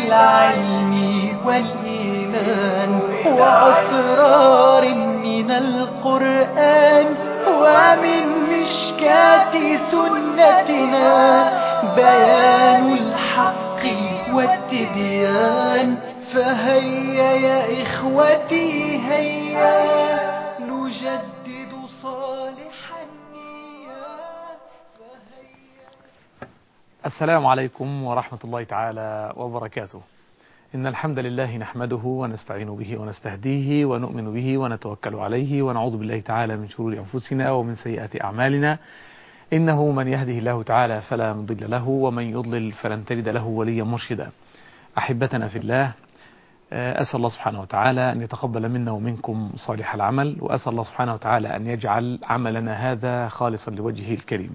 العلم والإيمان وأسرار من القرآن ومن مشكاة سنتنا بيان الحق والتبيان فهيا يا إخوتي هيا نجدد صالح النية فهيا السلام عليكم ورحمة الله تعالى وبركاته إن الحمد لله نحمده ونستعين به ونستهديه ونؤمن به ونتوكل عليه ونعوذ بالله تعالى من شرور أنفسنا ومن سيئات أعمالنا إنه من يهده الله تعالى فلا مضل له ومن يضلل فلن تجد له وليا مرشدا أحبتنا في الله أسأل الله سبحانه وتعالى أن يتقبل منا ومنكم صالح العمل وأسأل الله سبحانه وتعالى أن يجعل عملنا هذا خالصا لوجهه الكريم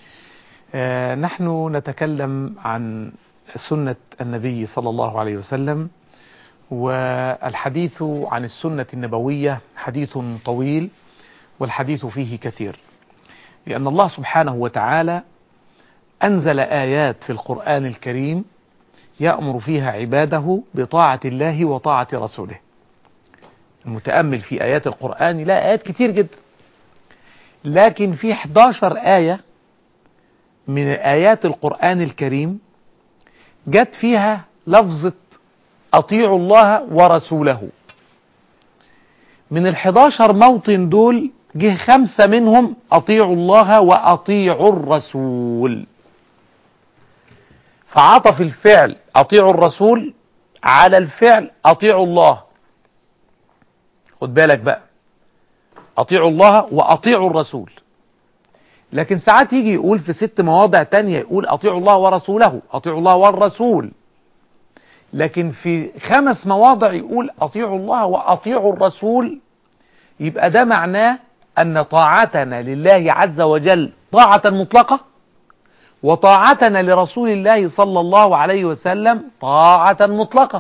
نحن نتكلم عن سنة النبي صلى الله عليه وسلم والحديث عن السنة النبوية حديث طويل والحديث فيه كثير لأن الله سبحانه وتعالى أنزل آيات في القرآن الكريم يأمر فيها عباده بطاعة الله وطاعة رسوله المتأمل في آيات القرآن لا آيات كتير جدا لكن في 11 آية من آيات القرآن الكريم جت فيها لفظة أطيعوا الله ورسوله من الحداشر موطن دول جه خمسة منهم أطيعوا الله وأطيعوا الرسول فعطف الفعل أطيعوا الرسول على الفعل أطيعوا الله خد بالك بقى أطيعوا الله وأطيعوا الرسول لكن ساعات يجي يقول في ست مواضع تانية يقول أطيعوا الله ورسوله أطيعوا الله والرسول لكن في خمس مواضع يقول أطيعوا الله وأطيعوا الرسول يبقى ده معناه أن طاعتنا لله عز وجل طاعة مطلقة وطاعتنا لرسول الله صلى الله عليه وسلم طاعة مطلقة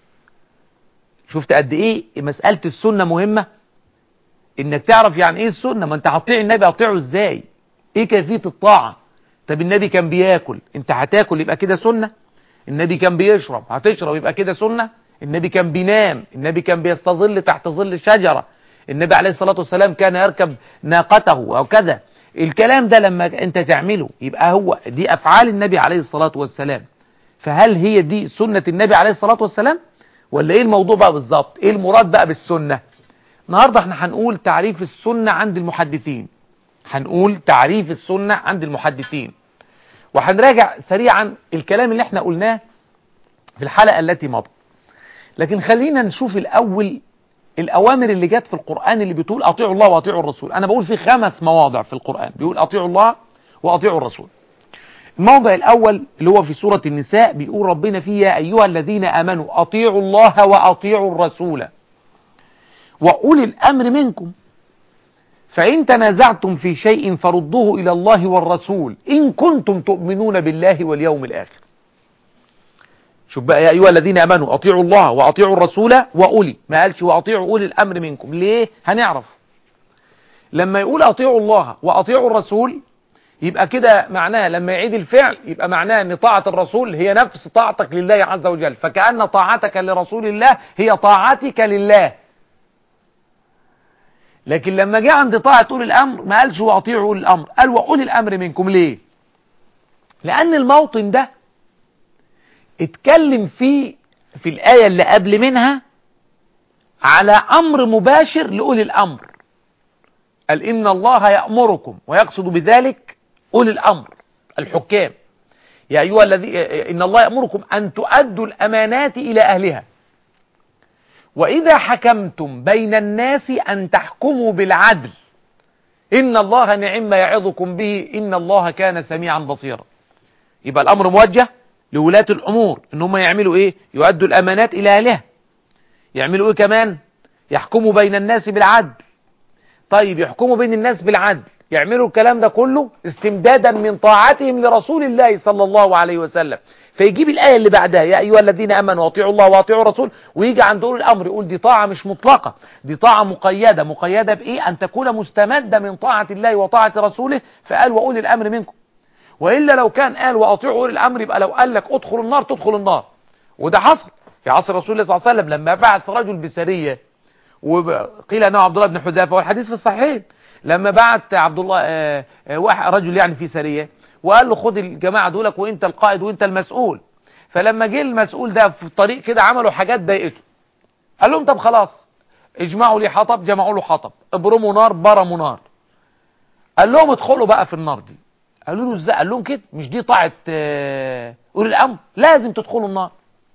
شفت قد ايه مسألة السنة مهمة انك تعرف يعني ايه السنة ما انت هتطيع النبي هتطيعه ازاي ايه كيفية الطاعة طب النبي كان بياكل انت هتاكل يبقى كده سنة النبي كان بيشرب هتشرب يبقى كده سنة النبي كان بينام النبي كان بيستظل تحت ظل شجرة النبي عليه الصلاة والسلام كان يركب ناقته او كذا الكلام ده لما انت تعمله يبقى هو دي افعال النبي عليه الصلاة والسلام فهل هي دي سنة النبي عليه الصلاة والسلام ولا ايه الموضوع بقى بالظبط ايه المراد بقى بالسنة النهاردة احنا هنقول تعريف السنة عند المحدثين هنقول تعريف السنة عند المحدثين وهنراجع سريعا الكلام اللي احنا قلناه في الحلقة التي مضت لكن خلينا نشوف الأول الأوامر اللي جت في القرآن اللي بتقول أطيعوا الله وأطيعوا الرسول أنا بقول في خمس مواضع في القرآن بيقول أطيعوا الله وأطيعوا الرسول الموضع الأول اللي هو في سورة النساء بيقول ربنا فيه يا أيها الذين آمنوا أطيعوا الله وأطيعوا الرسول وأولي الأمر منكم فإن تنازعتم في شيء فردوه إلى الله والرسول إن كنتم تؤمنون بالله واليوم الآخر شوف بقى يا أيها الذين أمنوا أطيعوا الله وأطيعوا الرسول وأولي ما قالش وأطيعوا أولي الأمر منكم ليه هنعرف لما يقول أطيعوا الله وأطيعوا الرسول يبقى كده معناه لما يعيد الفعل يبقى معناه ان طاعة الرسول هي نفس طاعتك لله عز وجل فكأن طاعتك لرسول الله هي طاعتك لله لكن لما جه عند طاعة أولي الأمر ما قالش وأطيعوا أولي الأمر قال وأولي الأمر منكم ليه لأن الموطن ده اتكلم فيه في الآية اللي قبل منها على أمر مباشر لأولي الأمر قال إن الله يأمركم ويقصد بذلك أولي الأمر الحكام يا أيها الذي إن الله يأمركم أن تؤدوا الأمانات إلى أهلها وإذا حكمتم بين الناس أن تحكموا بالعدل إن الله نعم ما يعظكم به إن الله كان سميعا بصيرا يبقى الأمر موجه لولاة الأمور إن هم يعملوا إيه يؤدوا الأمانات إلى أهلها يعملوا إيه كمان يحكموا بين الناس بالعدل طيب يحكموا بين الناس بالعدل يعملوا الكلام ده كله استمدادا من طاعتهم لرسول الله صلى الله عليه وسلم فيجيب الآية اللي بعدها يا أيها الذين أمنوا أطيعوا الله وأطيعوا الرسول ويجي عند أولي الأمر يقول دي طاعة مش مطلقة دي طاعة مقيدة مقيدة بإيه أن تكون مستمدة من طاعة الله وطاعة رسوله فقال وأولي الأمر منكم وإلا لو كان قال وأطيعوا أولي الأمر يبقى لو قال لك ادخل النار تدخل النار وده حصل في عصر رسول الله صلى الله عليه وسلم لما بعث رجل بسرية وقيل انه عبد الله بن حذافه والحديث في الصحيحين لما بعت عبد الله آه، آه، واحد رجل يعني في سريه وقال له خد الجماعه دولك وانت القائد وانت المسؤول فلما جه المسؤول ده في الطريق كده عملوا حاجات ضايقته قال لهم طب خلاص اجمعوا لي حطب جمعوا له حطب ابرموا نار برموا نار قال لهم ادخلوا بقى في النار دي قالوا له ازاي قال لهم كده مش دي طاعه آه، اولي الامر لازم تدخلوا النار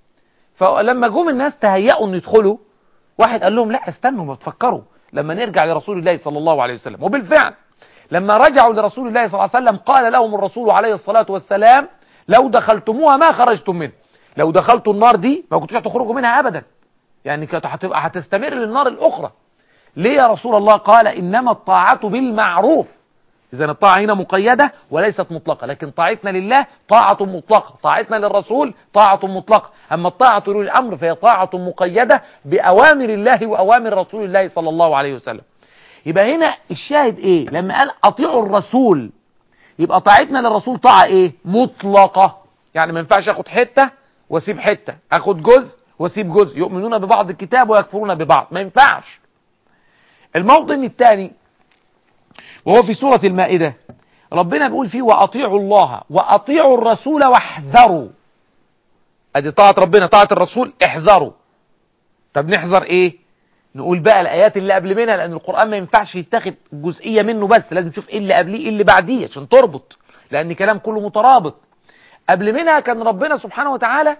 فلما جم الناس تهيأوا ان يدخلوا واحد قال لهم لا استنوا ما تفكروا لما نرجع لرسول الله صلى الله عليه وسلم وبالفعل لما رجعوا لرسول الله صلى الله عليه وسلم قال لهم الرسول عليه الصلاة والسلام لو دخلتموها ما خرجتم منها لو دخلتوا النار دي ما كنتوش هتخرجوا منها ابدا يعني كانت هتبقى هتستمر للنار الاخرى ليه يا رسول الله قال انما الطاعة بالمعروف اذا الطاعة هنا مقيدة وليست مطلقة لكن طاعتنا لله طاعة مطلقة طاعتنا للرسول طاعة مطلقة اما الطاعة لولي الامر فهي طاعة مقيدة باوامر الله واوامر رسول الله صلى الله عليه وسلم يبقى هنا الشاهد ايه لما قال اطيعوا الرسول يبقى طاعتنا للرسول طاعة ايه مطلقة يعني ما ينفعش اخد حتة واسيب حتة اخد جزء واسيب جزء يؤمنون ببعض الكتاب ويكفرون ببعض ما ينفعش الموطن الثاني وهو في سورة المائدة ربنا بيقول فيه وأطيعوا الله وأطيعوا الرسول واحذروا ادي طاعة ربنا طاعة الرسول احذروا طب نحذر ايه نقول بقى الايات اللي قبل منها لان القرآن ما ينفعش يتاخد جزئية منه بس لازم تشوف ايه اللي قبليه ايه اللي بعديه عشان تربط لان كلام كله مترابط قبل منها كان ربنا سبحانه وتعالى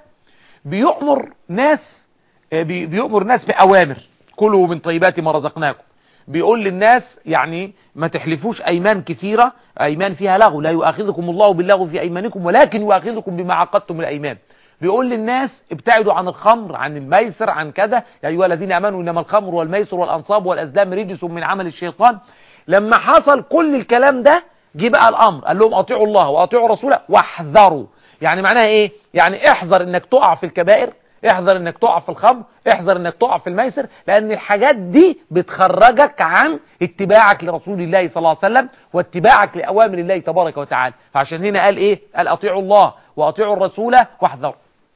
بيؤمر ناس آه، بي- بيؤمر ناس بأوامر كلوا من طيبات ما رزقناكم بيقول للناس يعني ما تحلفوش ايمان كثيرة ايمان فيها لغو لا يؤاخذكم الله باللغو في ايمانكم ولكن يؤاخذكم بما عقدتم الايمان بيقول للناس ابتعدوا عن الخمر عن الميسر عن كذا يا ايها الذين امنوا انما الخمر والميسر والانصاب والازلام رجس من عمل الشيطان لما حصل كل الكلام ده جه بقى الامر قال لهم اطيعوا الله واطيعوا رسوله واحذروا يعني معناها ايه يعني احذر انك تقع في الكبائر احذر انك تقع في الخمر احذر انك تقع في الميسر لان الحاجات دي بتخرجك عن اتباعك لرسول الله صلى الله عليه وسلم واتباعك لاوامر الله تبارك وتعالى فعشان هنا قال ايه قال اطيعوا الله واطيعوا الرسول واحذروا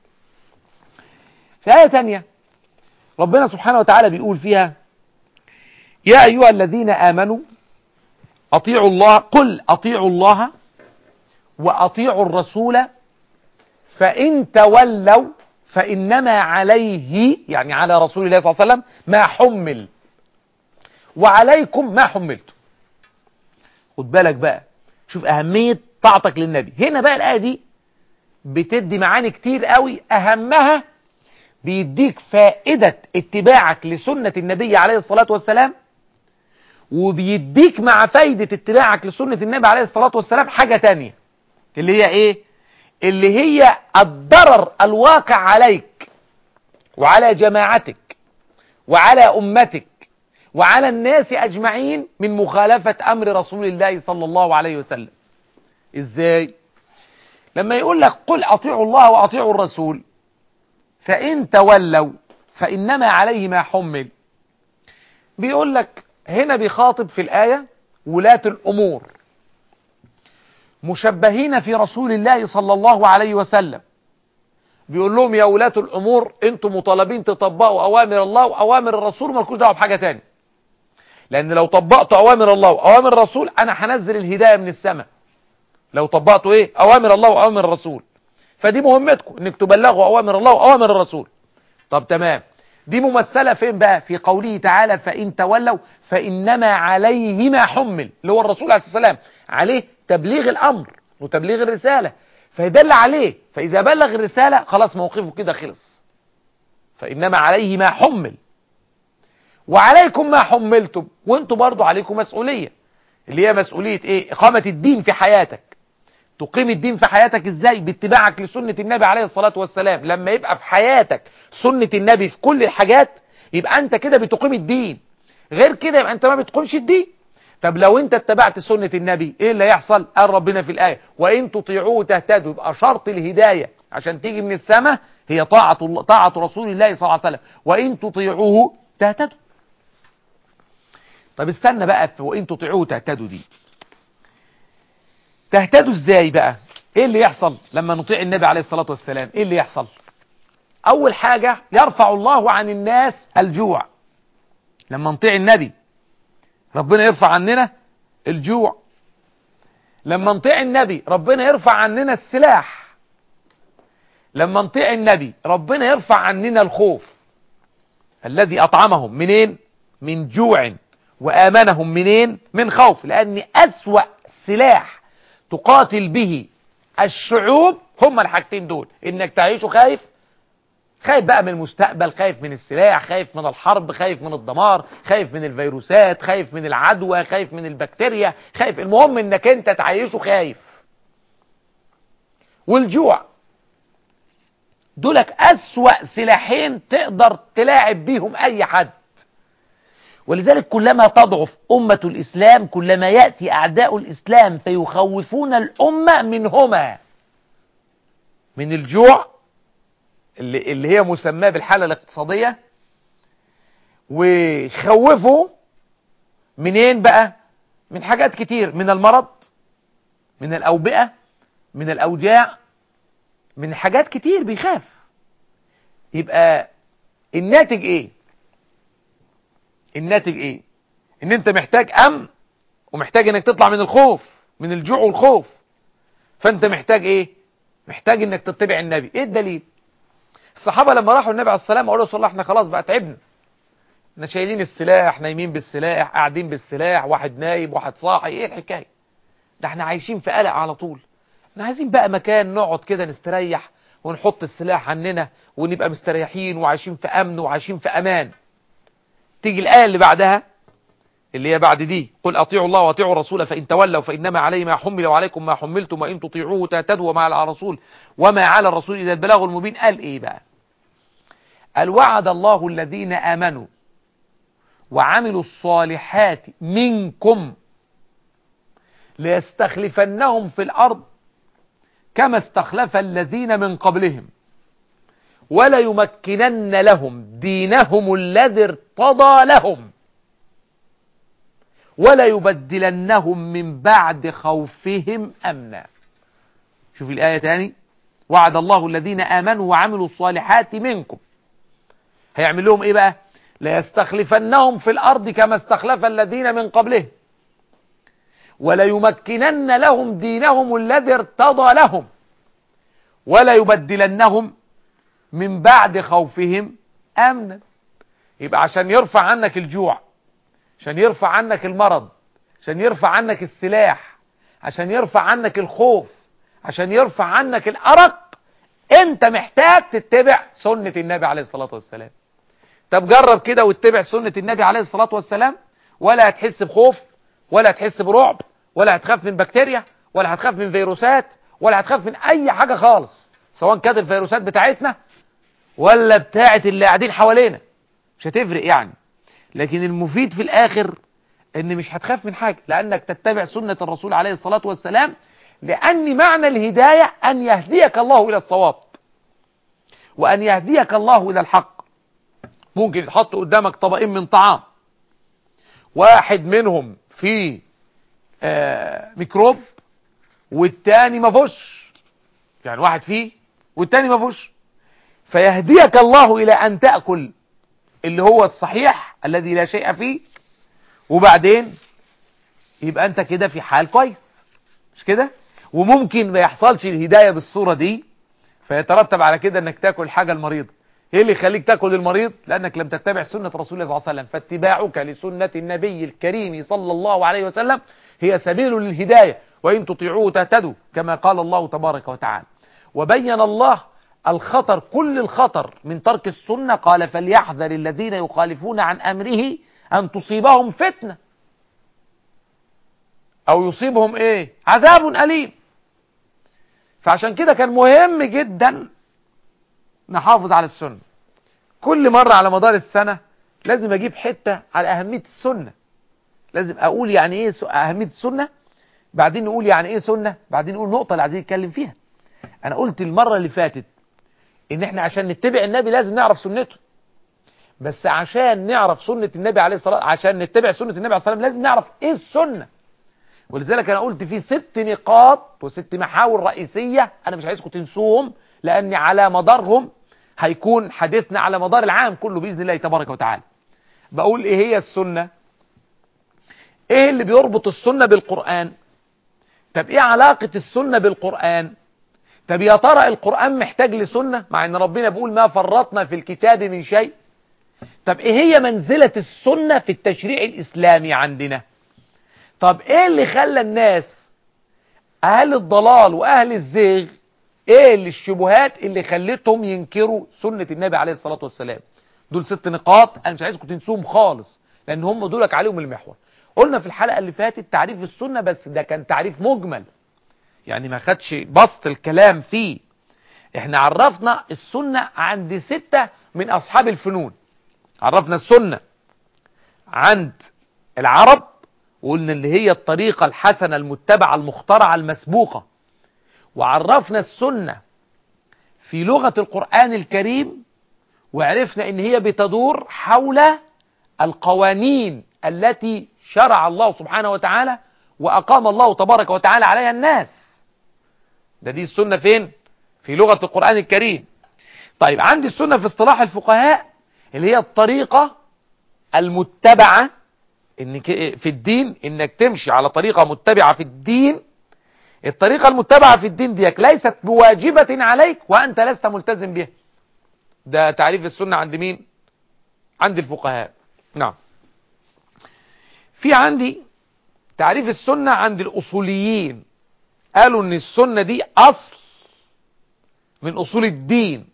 في آية تانية ربنا سبحانه وتعالى بيقول فيها يا أيها الذين آمنوا أطيعوا الله قل أطيعوا الله وأطيعوا الرسول فإن تولوا فإنما عليه يعني على رسول الله صلى الله عليه وسلم ما حمل وعليكم ما حملتم خد بالك بقى شوف أهمية طاعتك للنبي هنا بقى الآية دي بتدي معاني كتير قوي أهمها بيديك فائدة اتباعك لسنة النبي عليه الصلاة والسلام وبيديك مع فايدة اتباعك لسنة النبي عليه الصلاة والسلام حاجة تانية اللي هي ايه اللي هي الضرر الواقع عليك وعلى جماعتك وعلى أمتك وعلى الناس أجمعين من مخالفة أمر رسول الله صلى الله عليه وسلم ازاي لما يقول لك قل أطيعوا الله وأطيعوا الرسول فإن تولوا فإنما عليه ما حمل بيقول لك هنا بيخاطب في الآية ولاة الأمور مشبهين في رسول الله صلى الله عليه وسلم بيقول لهم يا ولاة الأمور انتم مطالبين تطبقوا أوامر الله وأوامر الرسول مالكوش دعوه بحاجة تاني لأن لو طبقتوا أوامر الله وأوامر الرسول أنا هنزل الهداية من السماء لو طبقتوا إيه أوامر الله وأوامر الرسول فدي مهمتكم انك تبلغوا اوامر الله واوامر الرسول طب تمام دي ممثلة فين بقى في قوله تعالى فإن تولوا فإنما عليه ما حمل اللي هو الرسول عليه الصلاة والسلام عليه تبليغ الأمر وتبليغ الرسالة فيدل عليه فإذا بلغ الرسالة خلاص موقفه كده خلص فإنما عليه ما حمل وعليكم ما حملتم وانتم برضو عليكم مسؤولية اللي هي مسؤولية ايه إقامة الدين في حياتك تقيم الدين في حياتك ازاي باتباعك لسنة النبي عليه الصلاة والسلام لما يبقى في حياتك سنة النبي في كل الحاجات يبقى انت كده بتقيم الدين غير كده يبقى انت ما بتقيمش الدين طب لو انت اتبعت سنة النبي ايه اللي يحصل قال ربنا في الآية وان تطيعوه تهتدوا يبقى شرط الهداية عشان تيجي من السماء هي طاعة الله طاعة رسول الله صلى الله عليه وسلم وان تطيعوه تهتدوا طب استنى بقى في وان تطيعوه تهتدوا دي تهتدوا ازاي بقى ايه اللي يحصل لما نطيع النبي عليه الصلاة والسلام ايه اللي يحصل اول حاجة يرفع الله عن الناس الجوع لما نطيع النبي ربنا يرفع عننا الجوع لما نطيع النبي ربنا يرفع عننا السلاح لما نطيع النبي ربنا يرفع عننا الخوف الذي أطعمهم منين من جوع وآمنهم منين من خوف لأن أسوأ سلاح تقاتل به الشعوب هم الحاجتين دول إنك تعيش خايف خايف بقى من المستقبل خايف من السلاح خايف من الحرب خايف من الدمار خايف من الفيروسات خايف من العدوى خايف من البكتيريا خايف المهم انك انت تعيشه خايف والجوع دولك أسوأ سلاحين تقدر تلاعب بيهم أي حد ولذلك كلما تضعف أمة الإسلام كلما يأتي أعداء الإسلام فيخوفون الأمة منهما من الجوع اللي, اللي هي مسماه بالحالة الاقتصادية ويخوفوا منين بقى من حاجات كتير من المرض من الأوبئة من الأوجاع من حاجات كتير بيخاف يبقى الناتج ايه الناتج ايه ان انت محتاج امن ومحتاج انك تطلع من الخوف من الجوع والخوف فانت محتاج ايه محتاج انك تتبع النبي ايه الدليل الصحابة لما راحوا النبي عليه السلام قالوا صلى الله احنا خلاص بقى تعبنا احنا شايلين السلاح نايمين بالسلاح قاعدين بالسلاح واحد نايم واحد صاحي ايه الحكاية ده احنا عايشين في قلق على طول احنا عايزين بقى مكان نقعد كده نستريح ونحط السلاح عننا ونبقى مستريحين وعايشين في امن وعايشين في امان تيجي الايه اللي بعدها اللي هي بعد دي قل اطيعوا الله واطيعوا الرسول فان تولوا فانما عليه ما حمل وعليكم ما حملتم وان تطيعوه تهتدوا وما على الرسول وما على الرسول اذا البلاغ المبين قال ايه بقى قال وعد الله الذين امنوا وعملوا الصالحات منكم ليستخلفنهم في الارض كما استخلف الذين من قبلهم ولا يمكنن لهم دينهم الذي ارتضى لهم ولا يبدلنهم من بعد خوفهم أمنا شوف الآية تاني وعد الله الذين آمنوا وعملوا الصالحات منكم هيعمل لهم ايه بقى ليستخلفنهم في الأرض كما استخلف الذين من قبلهم ولا يمكنن لهم دينهم الذي ارتضى لهم ولا يبدلنهم من بعد خوفهم امنا يبقى عشان يرفع عنك الجوع عشان يرفع عنك المرض عشان يرفع عنك السلاح عشان يرفع عنك الخوف عشان يرفع عنك الارق انت محتاج تتبع سنة النبي عليه الصلاة والسلام طب جرب كده واتبع سنة النبي عليه الصلاة والسلام ولا هتحس بخوف ولا هتحس برعب ولا هتخاف من بكتيريا ولا هتخاف من فيروسات ولا هتخاف من اي حاجة خالص سواء كانت الفيروسات بتاعتنا ولا بتاعت اللي قاعدين حوالينا مش هتفرق يعني لكن المفيد في الاخر ان مش هتخاف من حاجة لانك تتبع سنة الرسول عليه الصلاة والسلام لان معنى الهداية ان يهديك الله الى الصواب وان يهديك الله الى الحق ممكن يتحط قدامك طبقين من طعام واحد منهم فيه آه ميكروب والتاني ما فيهوش يعني واحد فيه والتاني ما فيهوش فيهديك الله الى ان تأكل اللي هو الصحيح الذي لا شيء فيه وبعدين يبقى انت كده في حال كويس مش كده وممكن ما يحصلش الهداية بالصورة دي فيترتب على كده انك تاكل حاجة المريض ايه اللي يخليك تاكل المريض لانك لم تتبع سنة رسول الله صلى الله عليه وسلم فاتباعك لسنة النبي الكريم صلى الله عليه وسلم هي سبيل للهداية وإن تطيعوه تهتدوا كما قال الله تبارك وتعالى وبين الله الخطر كل الخطر من ترك السنة قال فليحذر الذين يخالفون عن أمره أن تصيبهم فتنة أو يصيبهم إيه عذاب أليم فعشان كده كان مهم جدا نحافظ على السنة كل مرة على مدار السنة لازم أجيب حتة على أهمية السنة لازم أقول يعني إيه أهمية السنة بعدين نقول يعني إيه سنة بعدين نقول نقطة اللي عايزين نتكلم فيها أنا قلت المرة اللي فاتت إن إحنا عشان نتبع النبي لازم نعرف سنته بس عشان نعرف سنة النبي عليه الصلاة عشان نتبع سنة النبي عليه الصلاة والسلام لازم نعرف إيه السنة ولذلك أنا قلت في ست نقاط وست محاور رئيسية أنا مش عايزكم تنسوهم لأن على مدارهم هيكون حديثنا على مدار العام كله بإذن الله تبارك وتعالى بقول ايه هي السنة ايه اللي بيربط السنة بالقرآن طب ايه علاقة السنة بالقرآن طب يا ترى القرآن محتاج لسنة مع ان ربنا بيقول ما فرطنا في الكتاب من شيء طب ايه هي منزلة السنة في التشريع الاسلامي عندنا طب ايه اللي خلى الناس اهل الضلال واهل الزيغ ايه اللي الشبهات اللي خلتهم ينكروا سنة النبي عليه الصلاة والسلام دول ست نقاط انا مش عايزكم تنسوهم خالص لان هم دولك عليهم المحور قلنا في الحلقة اللي فاتت تعريف السنة بس ده كان تعريف مجمل يعني ما خدش بسط الكلام فيه احنا عرفنا السنة عند ستة من اصحاب الفنون عرفنا السنة عند العرب وقلنا اللي هي الطريقة الحسنة المتبعة المخترعة المسبوقة وعرفنا السنة في لغة القرآن الكريم وعرفنا ان هي بتدور حول القوانين التي شرع الله سبحانه وتعالى وأقام الله تبارك وتعالى عليها الناس ده دي السنة فين في لغة القرآن الكريم طيب عندي السنة في اصطلاح الفقهاء اللي هي الطريقة المتبعة إنك في الدين انك تمشي على طريقة متبعة في الدين الطريقة المتبعة في الدين ديك ليست بواجبة عليك وأنت لست ملتزم بها ده تعريف السنة عند مين عند الفقهاء نعم في عندي تعريف السنة عند الأصوليين قالوا ان السنة دي أصل من أصول الدين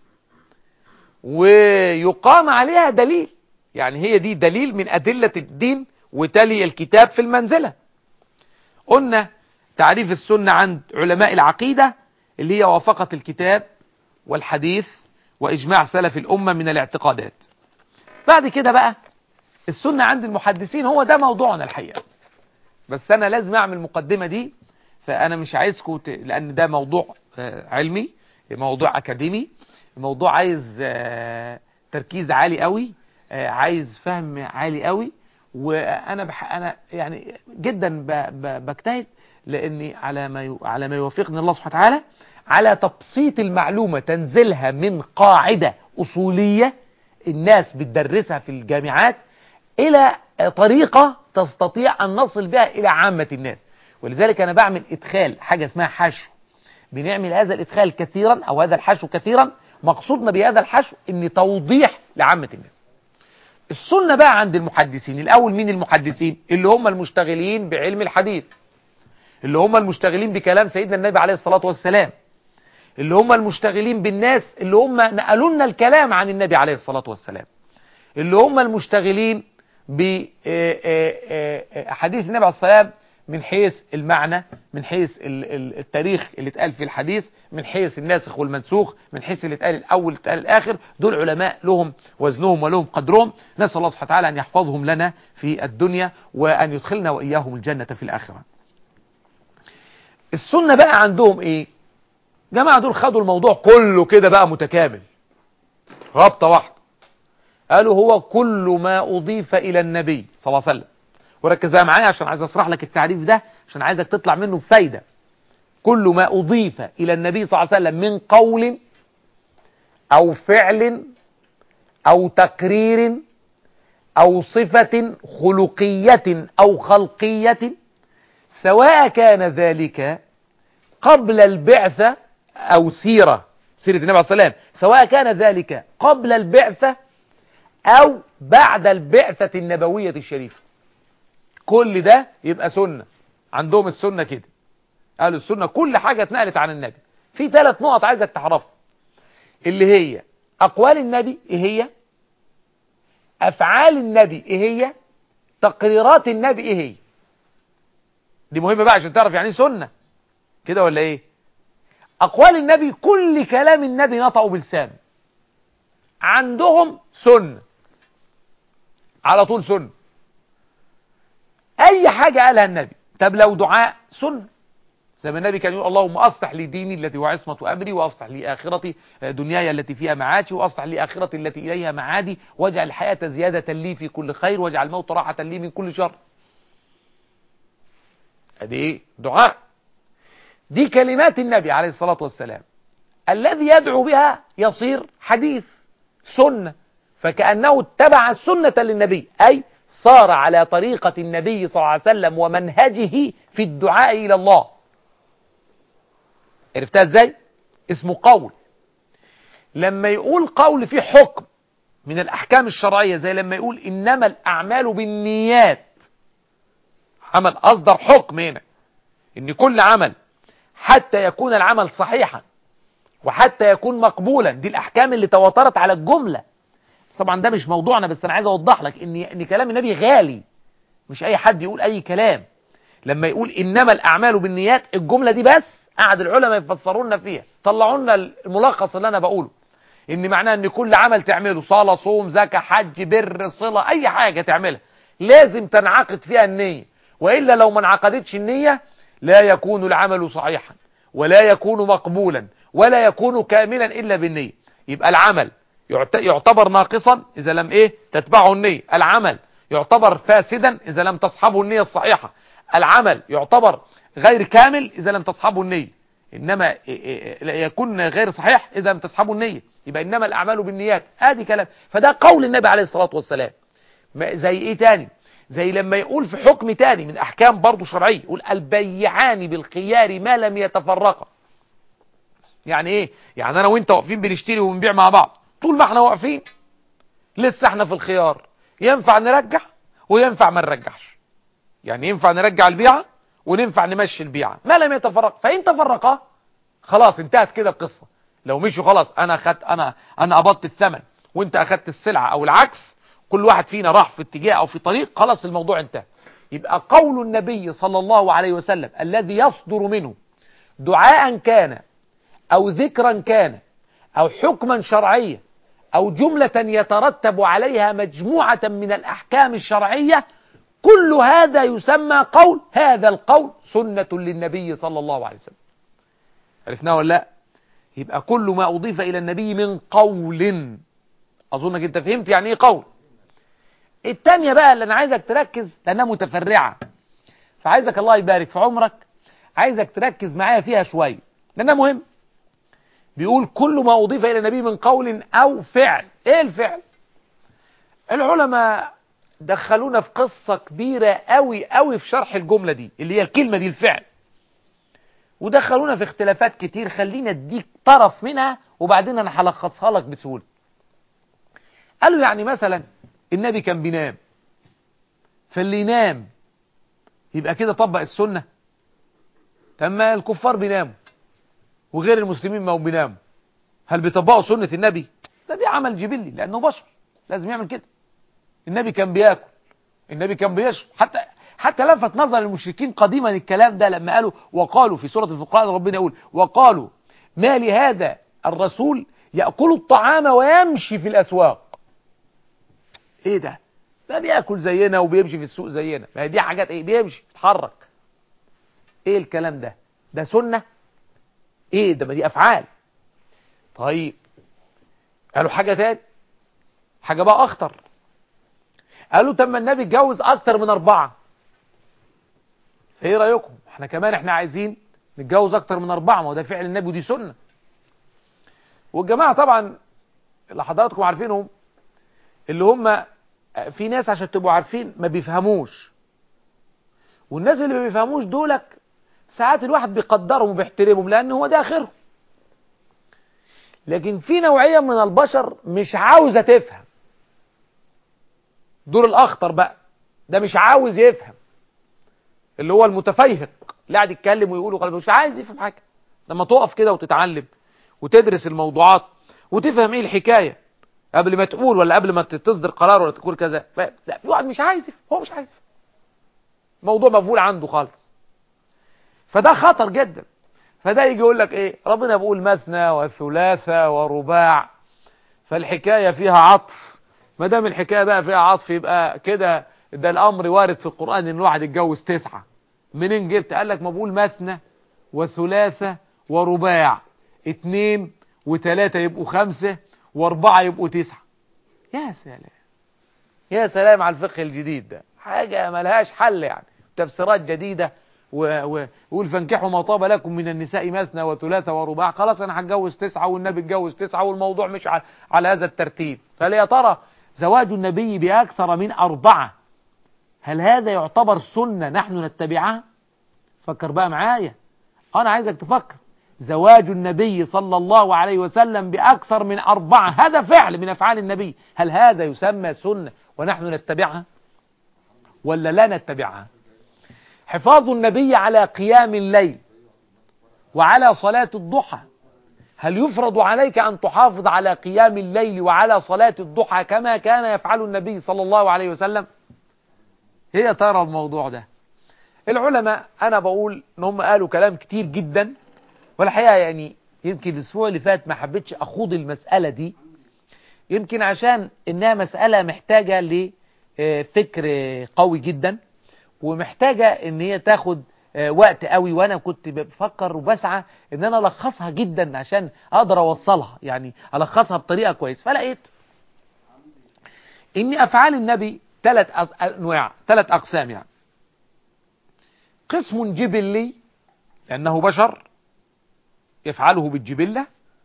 ويقام عليها دليل يعني هي دي دليل من أدلة الدين وتلي الكتاب في المنزلة قلنا تعريف السنة عند علماء العقيدة اللي هي وافقة الكتاب والحديث وإجماع سلف الأمة من الاعتقادات بعد كده بقى السنة عند المحدثين هو ده موضوعنا الحقيقة بس أنا لازم أعمل المقدمة دي فأنا مش عايزكم ت... لأن ده موضوع علمي موضوع أكاديمي موضوع عايز تركيز عالي قوي عايز فهم عالي قوي وأنا بح... أنا يعني جدا ب... ب... بجتهد لأني على ما ي... على ما يوافقني الله سبحانه وتعالى على تبسيط المعلومة تنزلها من قاعدة أصولية الناس بتدرسها في الجامعات إلى طريقة تستطيع أن نصل بها إلى عامة الناس ولذلك أنا بعمل إدخال حاجة اسمها حشو بنعمل هذا الإدخال كثيرا أو هذا الحشو كثيرا مقصودنا بهذا الحشو أن توضيح لعامة الناس السنة بقى عند المحدثين الأول مين المحدثين اللي هم المشتغلين بعلم الحديث اللي هم المشتغلين بكلام سيدنا النبي عليه الصلاة والسلام اللي هم المشتغلين بالناس اللي هم نقلوا لنا الكلام عن النبي عليه الصلاة والسلام اللي هم المشتغلين بحديث النبي عليه الصلاة من حيث المعنى من حيث التاريخ اللي اتقال في الحديث من حيث الناسخ والمنسوخ من حيث اللي اتقال الأول اللي اتقال الآخر دول علماء لهم وزنهم ولهم قدرهم نسأل الله سبحانه وتعالى أن يحفظهم لنا في الدنيا وأن يدخلنا وإياهم الجنة في الآخرة السنة بقى عندهم إيه جماعة دول خدوا الموضوع كله كده بقى متكامل رابطة واحدة قالوا هو كل ما أضيف إلى النبي صلى الله عليه وسلم وركز بقى معايا عشان عايز أشرح لك التعريف ده عشان عايزك تطلع منه بفايدة كل ما أضيف إلى النبي صلى الله عليه وسلم من قول أو فعل أو تقرير أو صفة خلقية أو خلقية سواء كان ذلك قبل البعثة أو سيرة سيرة النبي عليه الصلاة والسلام سواء كان ذلك قبل البعثة أو بعد البعثة النبوية الشريفة كل ده يبقى سنة عندهم السنة كده قالوا السنة كل حاجة اتنقلت عن النبي في ثلاث نقط عايزك تعرفها اللي هي أقوال النبي إيه هي أفعال النبي إيه هي تقريرات النبي إيه هي دي مهمة بقى عشان تعرف يعني ايه سنة كده ولا ايه اقوال النبي كل كلام النبي نطقوا بلسانه عندهم سنة على طول سنة اي حاجة قالها النبي طب لو دعاء سنة زي ما النبي كان يقول اللهم اصلح لي ديني التي هو عصمة امري واصلح لي اخرتي دنياي التي فيها معاشي واصلح لي اخرتي التي اليها معادي واجعل الحياة زيادة لي في كل خير واجعل الموت راحة لي من كل شر ادي ايه دعاء دي كلمات النبي عليه الصلاة والسلام الذي يدعو بها يصير حديث سنة فكأنه اتبع السنة للنبي أي صار على طريقة النبي صلى الله عليه وسلم ومنهجه في الدعاء إلى الله عرفتها ازاي اسمه قول لما يقول قول فيه حكم من الأحكام الشرعية زي لما يقول إنما الأعمال بالنيات عمل أصدر حكم هنا إن كل عمل حتى يكون العمل صحيحا وحتى يكون مقبولا دي الأحكام اللي تواترت على الجملة طبعا ده مش موضوعنا بس أنا عايز أوضح لك إن, إن كلام النبي غالي مش أي حد يقول أي كلام لما يقول إنما الأعمال بالنيات الجملة دي بس قعد العلماء يفسروا لنا فيها طلعوا لنا الملخص اللي أنا بقوله ان معناه ان كل عمل تعمله صلاة صوم زكاة حج بر صلة اي حاجة تعملها لازم تنعقد فيها النية وإلا لو ما انعقدتش النية لا يكون العمل صحيحا ولا يكون مقبولا ولا يكون كاملا إلا بالنية يبقى العمل يعتبر ناقصا إذا لم إيه تتبعه النية العمل يعتبر فاسدا إذا لم تصحبه النية الصحيحة العمل يعتبر غير كامل إذا لم تصحبه النية إنما يكون غير صحيح إذا لم تصحبه النية يبقى إنما الأعمال بالنيات ادي كلام فده قول النبي عليه الصلاة والسلام زي إيه تاني زي لما يقول في حكم تاني من أحكام برضه شرعية يقول البيعان بالخيار ما لم يتفرقا يعني إيه يعني أنا وإنت واقفين بنشتري وبنبيع مع بعض طول ما احنا واقفين لسه احنا في الخيار ينفع نرجع وينفع ما نرجعش يعني ينفع نرجع البيعة وننفع نمشي البيعة ما لم يتفرق فإن تفرقا خلاص انتهت كده القصة لو مشوا خلاص انا اخدت انا انا قبضت الثمن وانت اخدت السلعة او العكس كل واحد فينا راح في اتجاه او في طريق خلاص الموضوع انتهى يبقى قول النبي صلى الله عليه وسلم الذي يصدر منه دعاء كان او ذكرا كان او حكما شرعيا او جملة يترتب عليها مجموعة من الاحكام الشرعية كل هذا يسمى قول هذا القول سنة للنبي صلى الله عليه وسلم عرفناه ولا لا يبقى كل ما أضيف إلى النبي من قول أظنك أنت فهمت يعني إيه قول التانية بقى اللي أنا عايزك تركز لأنها متفرعة فعايزك الله يبارك في عمرك عايزك تركز معايا فيها شوية لأنها مهم بيقول كل ما أضيف إلى النبي من قول أو فعل إيه الفعل العلماء دخلونا في قصة كبيرة قوي قوي في شرح الجملة دي اللي هي الكلمة دي الفعل ودخلونا في اختلافات كتير خلينا اديك طرف منها وبعدين انا هلخصها لك بسهولة قالوا يعني مثلا النبي كان بينام فاللي ينام يبقى كده طبق السنة تما الكفار بيناموا وغير المسلمين ما هم بيناموا هل بيطبقوا سنة النبي ده دي عمل جبلي لانه بشر لازم يعمل كده النبي كان بياكل النبي كان بيشرب حتى حتى لفت نظر المشركين قديما الكلام ده لما قالوا وقالوا في سورة الفقراء ربنا يقول وقالوا ما لهذا الرسول يأكل الطعام ويمشي في الأسواق ايه ده ده بياكل زينا وبيمشي في السوق زينا ما هي دي حاجات ايه بيمشي بيتحرك ايه الكلام ده ده سنة ايه ده ما دي افعال طيب قالوا حاجة تاني حاجة بقى اخطر قالوا تم النبي اتجوز اكتر من اربعة ايه رأيكم احنا كمان احنا عايزين نتجوز اكتر من اربعة ما هو ده فعل النبي ودي سنة والجماعة طبعا اللي حضراتكم عارفينهم اللي هم في ناس عشان تبقوا عارفين ما بيفهموش والناس اللي ما بيفهموش دولك ساعات الواحد بيقدرهم وبيحترمهم لان هو ده اخرهم لكن في نوعية من البشر مش عاوزة تفهم دور الاخطر بقى ده مش عاوز يفهم اللي هو المتفيهق اللي قاعد يتكلم ويقول مش عايز يفهم حاجة لما تقف كده وتتعلم وتدرس الموضوعات وتفهم ايه الحكاية قبل ما تقول ولا قبل ما تصدر قرار ولا تقول كذا لا في واحد مش عايز يفهم هو مش عايز يفهم موضوع مفهول عنده خالص فده خطر جدا فده يجي يقول لك ايه ربنا بيقول مثنى وثلاثة ورباع فالحكاية فيها عطف ما دام الحكاية بقى فيها عطف يبقى كده ده الامر وارد في القرآن ان الواحد يتجوز تسعة منين جبت قال لك ما بقول مثنى وثلاثة ورباع اتنين وتلاتة يبقوا خمسة واربعة يبقوا تسعة يا سلام يا سلام على الفقه الجديد ده حاجة ملهاش حل يعني تفسيرات جديدة ويقول فانكحوا ما طاب لكم من النساء مثنى وثلاث ورباع خلاص انا هتجوز تسعة والنبي اتجوز تسعة والموضوع مش على, على هذا الترتيب فهل يا ترى زواج النبي بأكثر من أربعة هل هذا يعتبر سنة نحن نتبعها فكر بقى معايا أنا عايزك تفكر زواج النبي صلى الله عليه وسلم بأكثر من أربعة هذا فعل من أفعال النبي هل هذا يسمى سنة ونحن نتبعها ولا لا نتبعها حفاظ النبي على قيام الليل وعلى صلاة الضحى هل يفرض عليك أن تحافظ على قيام الليل وعلى صلاة الضحى كما كان يفعل النبي صلى الله عليه وسلم هي ترى الموضوع ده العلماء أنا بقول إن هم قالوا كلام كتير جدا والحقيقة يعني يمكن الأسبوع اللي فات ما حبيتش أخوض المسألة دي يمكن عشان إنها مسألة محتاجة لفكر قوي جدا ومحتاجة إن هي تاخد وقت قوي وانا كنت بفكر وبسعى ان انا الخصها جدا عشان اقدر اوصلها يعني الخصها بطريقه كويس فلقيت ان افعال النبي ثلاث انواع ثلاث اقسام يعني قسم جبلي لانه بشر يفعله بالجبله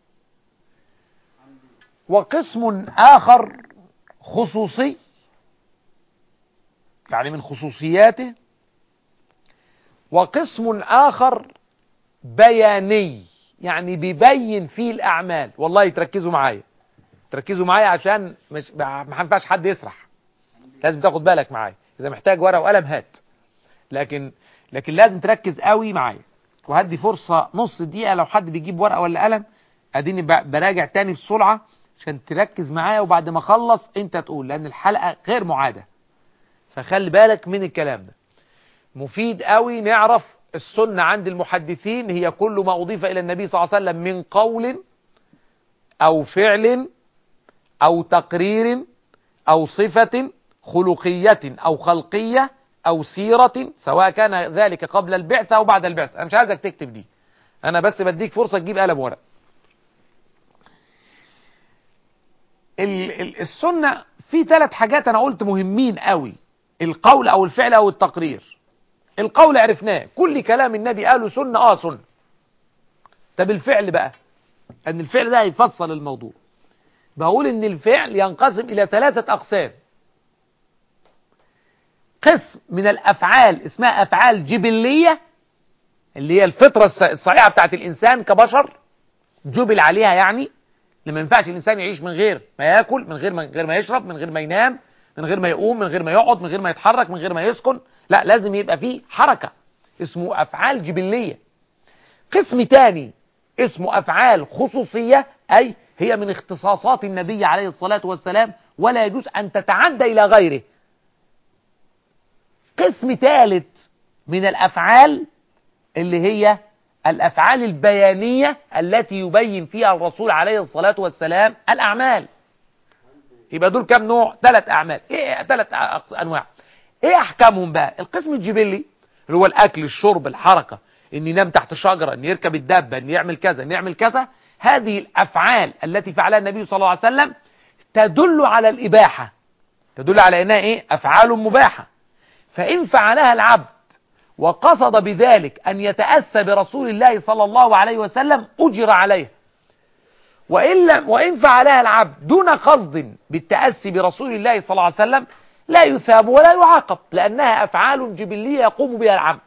وقسم اخر خصوصي يعني من خصوصياته وقسم آخر بياني يعني بيبين فيه الأعمال والله تركزوا معايا تركزوا معايا عشان مش ما ينفعش حد يسرح لازم تاخد بالك معايا إذا محتاج ورقة وقلم هات لكن لكن لازم تركز قوي معايا وهدي فرصة نص دقيقة لو حد بيجيب ورقة ولا قلم اديني براجع تاني بسرعة عشان تركز معايا وبعد ما اخلص انت تقول لان الحلقة غير معادة فخلي بالك من الكلام ده مفيد قوي نعرف السنة عند المحدثين هي كل ما أضيف إلى النبي صلى الله عليه وسلم من قول أو فعل أو تقرير أو صفة خلقية أو خلقية أو سيرة سواء كان ذلك قبل البعثة أو بعد البعثة أنا مش عايزك تكتب دي أنا بس بديك فرصة تجيب قلم ورق السنة في ثلاث حاجات أنا قلت مهمين قوي القول أو الفعل أو التقرير القول عرفناه كل كلام النبي قاله سنة اه سنة طب الفعل بقى ان الفعل ده هيفصل الموضوع بقول ان الفعل ينقسم الى ثلاثة اقسام قسم من الافعال اسمها افعال جبلية اللي هي الفطرة الصحيحة بتاعت الانسان كبشر جبل عليها يعني لما ينفعش الانسان يعيش من غير ما ياكل من غير ما, من غير ما يشرب من غير ما ينام من غير ما يقوم من غير ما يقعد من غير ما يتحرك من غير ما يسكن لا لازم يبقى فيه حركة اسمه أفعال جبلية قسم تاني اسمه أفعال خصوصية أي هي من اختصاصات النبي عليه الصلاة والسلام ولا يجوز أن تتعدى إلى غيره قسم ثالث من الأفعال اللي هي الأفعال البيانية التي يبين فيها الرسول عليه الصلاة والسلام الأعمال يبقى دول كام نوع ثلاث أعمال إيه ثلاث أنواع ايه احكامهم بقى القسم الجبلي اللي هو الاكل الشرب الحركة ان ينام تحت شجرة ان يركب الدابة ان يعمل كذا ان يعمل كذا هذه الافعال التي فعلها النبي صلى الله عليه وسلم تدل على الاباحة تدل على انها ايه افعال مباحة فان فعلها العبد وقصد بذلك ان يتأسى برسول الله صلى الله عليه وسلم اجر عليه وإن, لم وإن فعلها العبد دون قصد بالتأسي برسول الله صلى الله عليه وسلم لا يثاب ولا يعاقب لأنها أفعال جبلية يقوم بها العبد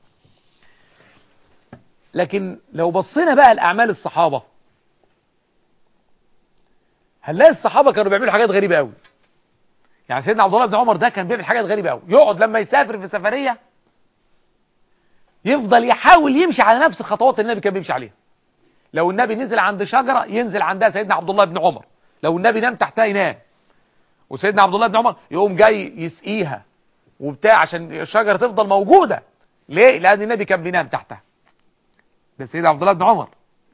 لكن لو بصينا بقى لأعمال الصحابة هنلاقي الصحابة كانوا بيعملوا حاجات غريبة قوي يعني سيدنا عبد الله بن عمر ده كان بيعمل حاجات غريبة قوي يقعد لما يسافر في سفرية يفضل يحاول يمشي على نفس الخطوات اللي النبي كان بيمشي عليها لو النبي نزل عند شجرة ينزل عندها سيدنا عبد الله بن عمر لو النبي نام تحتها ينام وسيدنا عبد الله بن عمر يقوم جاي يسقيها وبتاع عشان الشجرة تفضل موجودة ليه؟ لأن النبي كان بينام تحتها ده سيدنا عبد الله بن عمر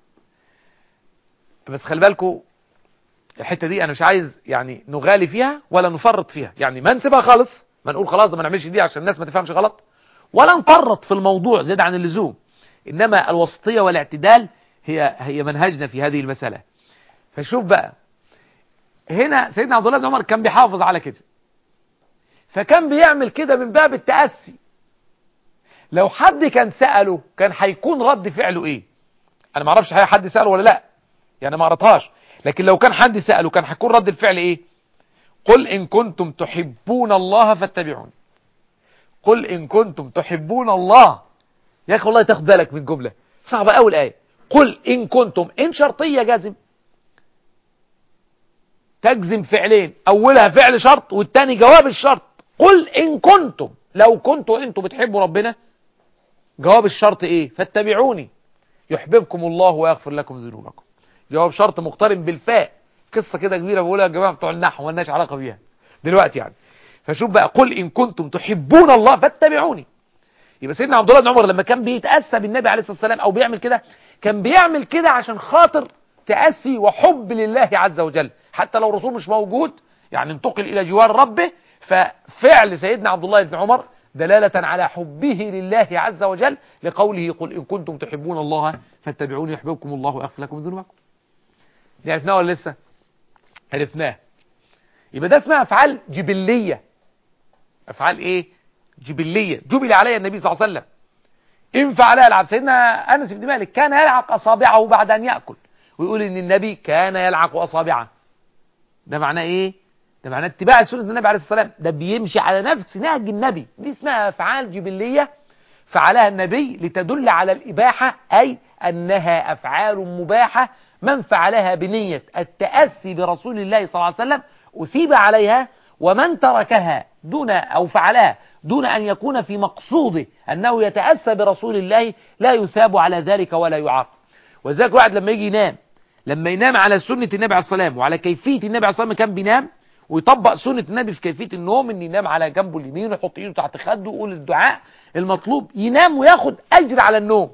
بس خلي بالكم الحتة دي أنا مش عايز يعني نغالي فيها ولا نفرط فيها يعني ما نسيبها خالص ما نقول خلاص ده ما نعملش دي عشان الناس ما تفهمش غلط ولا نفرط في الموضوع زيد عن اللزوم إنما الوسطية والاعتدال هي هي منهجنا في هذه المسألة فشوف بقى هنا سيدنا عبد الله بن عمر كان بيحافظ على كده فكان بيعمل كده من باب التأسي لو حد كان سأله كان هيكون رد فعله ايه انا ما اعرفش حد سأله ولا لا يعني ما قرأتهاش لكن لو كان حد سأله كان هيكون رد الفعل ايه قل ان كنتم تحبون الله فاتبعوني قل ان كنتم تحبون الله يا اخي والله تاخد بالك من جملة صعبة قوي الآية قل ان كنتم ان شرطية جازم تجزم فعلين اولها فعل شرط والتاني جواب الشرط قل ان كنتم لو كنتوا انتوا بتحبوا ربنا جواب الشرط ايه فاتبعوني يحببكم الله ويغفر لكم ذنوبكم جواب شرط مقترن بالفاء قصة كده كبيرة بقولها يا جماعة بتوع النحو مالناش علاقة بيها دلوقتي يعني فشوف بقى قل ان كنتم تحبون الله فاتبعوني يبقى سيدنا عبد الله بن عمر لما كان بيتأسى بالنبي عليه الصلاة والسلام او بيعمل كده كان بيعمل كده عشان خاطر تأسي وحب لله عز وجل حتى لو الرسول مش موجود يعني انتقل الى جوار ربه ففعل سيدنا عبد الله بن عمر دلالة على حبه لله عز وجل لقوله قل إن كنتم تحبون الله فاتبعوني يحببكم الله ويغفر لكم ذنوبكم دي عرفناها ولا لسه عرفناه يبقى ده اسمها أفعال جبلية أفعال إيه جبلية جبل عليها النبي صلى الله عليه وسلم إن فعلها العبد سيدنا أنس بن مالك كان يلعق أصابعه بعد أن يأكل ويقول إن النبي كان يلعق أصابعه ده معناه إيه ده معناه اتباع سنة النبي عليه الصلاة والسلام ده بيمشي على نفس نهج النبي دي اسمها أفعال جبلية فعلها النبي لتدل على الإباحة أي أنها أفعال مباحة من فعلها بنية التأسي برسول الله صلى الله عليه وسلم أثيب عليها ومن تركها دون أو فعلها دون أن يكون في مقصوده أنه يتأسى برسول الله لا يثاب على ذلك ولا يعاقب وذلك واحد لما يجي ينام لما ينام على سنة النبي عليه الصلاة والسلام وعلى كيفية النبي عليه الصلاة والسلام كان بينام ويطبق سنة النبي في كيفية النوم ان ينام على جنبه اليمين ويحط ايده تحت خده ويقول الدعاء المطلوب ينام وياخد اجر على النوم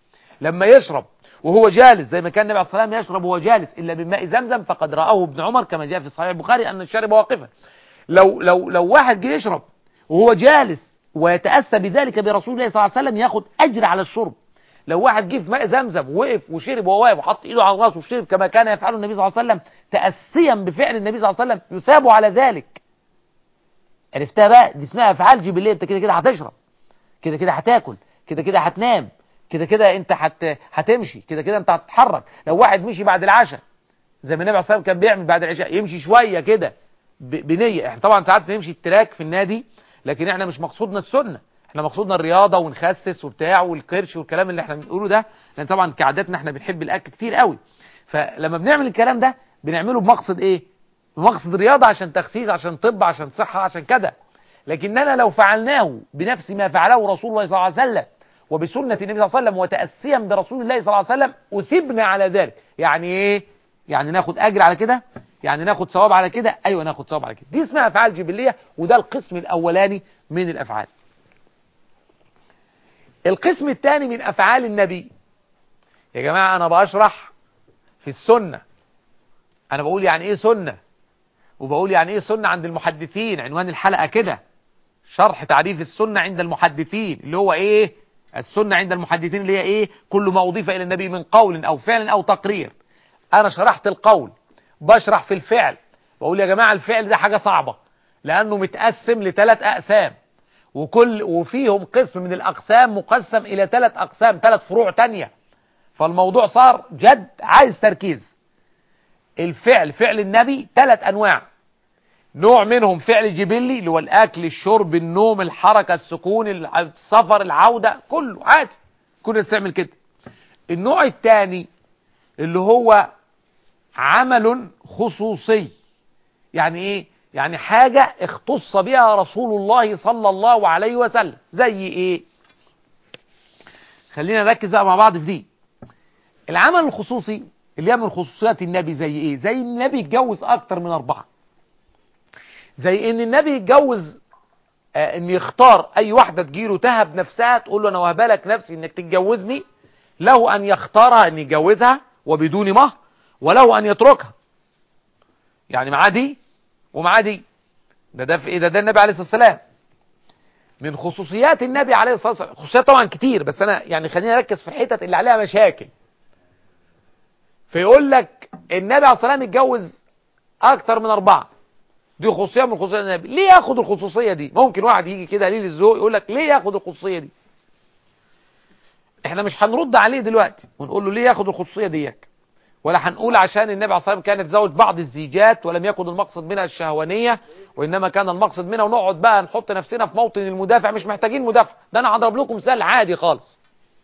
لما يشرب وهو جالس زي ما كان النبي عليه الصلاة والسلام يشرب وهو جالس الا من ماء زمزم فقد رآه ابن عمر كما جاء في صحيح البخاري ان الشارب واقفا لو لو لو واحد جه يشرب وهو جالس ويتأسى بذلك برسول الله صلى الله عليه وسلم ياخد اجر على الشرب لو واحد جه في ماء زمزم وقف وشرب وهو واقف وحط ايده على راسه وشرب كما كان يفعله النبي صلى الله عليه وسلم تأسيا بفعل النبي صلى الله عليه وسلم يثاب على ذلك عرفتها بقى دي اسمها افعال جبليه انت كده كده هتشرب كده كده هتاكل كده كده هتنام كده كده انت هت... هتمشي كده كده انت هتتحرك لو واحد مشي بعد العشاء زي ما النبي عليه الصلاه والسلام كان بيعمل بعد العشاء يمشي شويه كده ب... بنيه احنا طبعا ساعات نمشي التراك في النادي لكن احنا مش مقصودنا السنه احنا مقصودنا الرياضه ونخسس وبتاع والكرش والكلام اللي احنا بنقوله ده لان طبعا كعاداتنا احنا بنحب الاكل كتير قوي فلما بنعمل الكلام ده بنعمله بمقصد ايه بمقصد رياضه عشان تخسيس عشان طب عشان صحه عشان كده لكننا لو فعلناه بنفس ما فعله رسول الله صلى الله عليه وسلم وبسنه النبي صلى الله عليه وسلم وتاسيا برسول الله صلى الله عليه وسلم اثبنا على ذلك يعني ايه يعني ناخد اجر على كده يعني ناخد ثواب على كده ايوه ناخد ثواب على كده دي اسمها افعال جبليه وده القسم الاولاني من الافعال القسم الثاني من افعال النبي يا جماعه انا بشرح في السنه انا بقول يعني ايه سنه وبقول يعني ايه سنه عند المحدثين عنوان الحلقه كده شرح تعريف السنه عند المحدثين اللي هو ايه السنه عند المحدثين اللي هي ايه كل ما اضيف الى النبي من قول او فعل او تقرير انا شرحت القول بشرح في الفعل بقول يا جماعه الفعل ده حاجه صعبه لانه متقسم لثلاث اقسام وكل وفيهم قسم من الأقسام مقسم إلى ثلاث أقسام ثلاث فروع تانية فالموضوع صار جد عايز تركيز الفعل فعل النبي ثلاث أنواع نوع منهم فعل جبلي اللي هو الأكل الشرب النوم الحركة السكون السفر العودة كله عادي كل الناس تعمل كده النوع الثاني اللي هو عمل خصوصي يعني ايه يعني حاجة اختص بها رسول الله صلى الله عليه وسلم زي ايه خلينا نركز بقى مع بعض في دي العمل الخصوصي اللي هي من خصوصيات النبي زي ايه زي النبي يتجوز اكتر من اربعة زي ان النبي يتجوز آه ان يختار اي واحدة تجيله تهب نفسها تقول له انا وهبها لك نفسي انك تتجوزني له ان يختارها ان يتجوزها وبدون مهر وله ان يتركها يعني معاه دي ومعاه دي ده ده في ايه ده ده النبي عليه الصلاه والسلام من خصوصيات النبي عليه الصلاه والسلام خصوصيات طبعا كتير بس انا يعني خلينا نركز في الحتت اللي عليها مشاكل فيقول لك النبي عليه الصلاه والسلام اتجوز اكتر من اربعه دي خصوصيه من خصوصيات النبي ليه ياخد الخصوصيه دي ممكن واحد يجي كده قليل الذوق يقول لك ليه ياخد الخصوصيه دي احنا مش هنرد عليه دلوقتي ونقول له ليه ياخد الخصوصيه ديك ولا هنقول عشان النبي عليه الصلاه والسلام كان يتزوج بعض الزيجات ولم يكن المقصد منها الشهوانيه وانما كان المقصد منها ونقعد بقى نحط نفسنا في موطن المدافع مش محتاجين مدافع ده انا هضرب لكم مثال عادي خالص